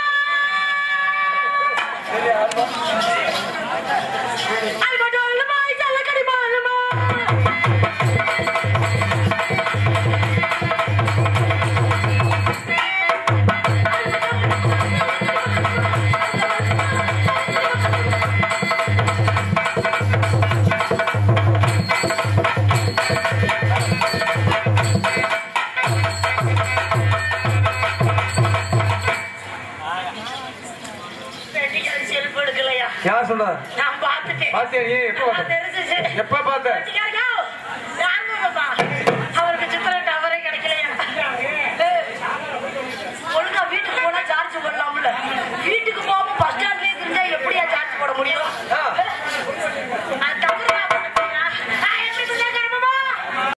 [SPEAKER 3] அது மட்டும் இல்லம்மா, இதெல்லாம் கடிமா இல்லம்மா. வெட்டிக்காரி செருப்பு எடுக்கலையா
[SPEAKER 1] யார் சொல்ற
[SPEAKER 3] நான் பார்த்துட்டேன்
[SPEAKER 1] பாத்தியா நீ எப்ப
[SPEAKER 3] நல்லா
[SPEAKER 1] பார்த்த
[SPEAKER 3] தெரிஞ்சுச்சு
[SPEAKER 1] எப்ப பார்த்த
[SPEAKER 3] வெட்டிக்காரி